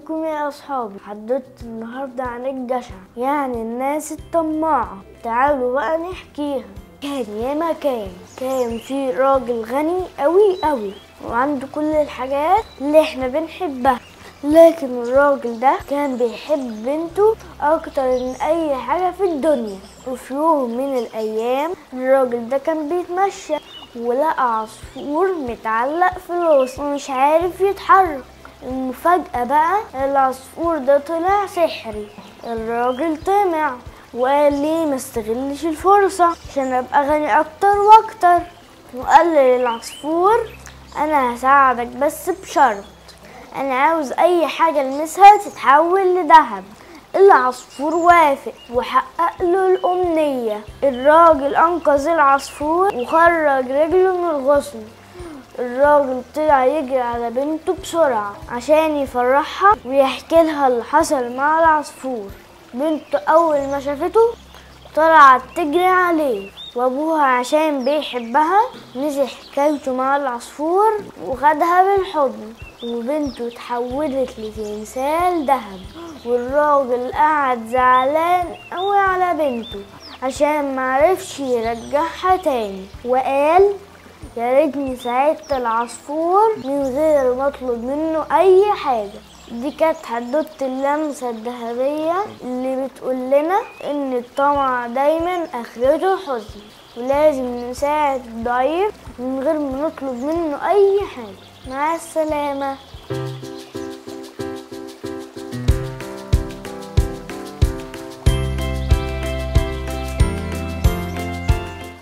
بيكم يا أصحابي حددت النهاردة عن الجشع يعني الناس الطماعة تعالوا بقى نحكيها كان يا مكان كان في راجل غني قوي قوي وعنده كل الحاجات اللي احنا بنحبها لكن الراجل ده كان بيحب بنته اكتر من اي حاجة في الدنيا وفي يوم من الايام الراجل ده كان بيتمشى ولقى عصفور متعلق في الوسط ومش عارف يتحرك المفاجأة بقى العصفور ده طلع سحري الراجل طمع وقال لي ما استغلش الفرصة عشان ابقى غني اكتر واكتر وقال للعصفور انا هساعدك بس بشرط انا عاوز اي حاجة المسها تتحول لذهب العصفور وافق وحقق له الأمنية الراجل أنقذ العصفور وخرج رجله من الغصن الراجل طلع يجري على بنته بسرعة عشان يفرحها ويحكي لها اللي حصل مع العصفور بنته أول ما شافته طلعت تجري عليه وابوها عشان بيحبها نسي حكايته مع العصفور وخدها بالحضن وبنته اتحولت لتمثال دهب والراجل قعد زعلان قوي على بنته عشان معرفش يرجعها تاني وقال يا ريتني ساعدت العصفور من غير ما اطلب منه اي حاجه دي كانت حدوته اللمسه الذهبيه اللي بتقول لنا ان الطمع دايما اخرته حزن ولازم نساعد الضعيف من غير ما نطلب منه اي حاجه مع السلامه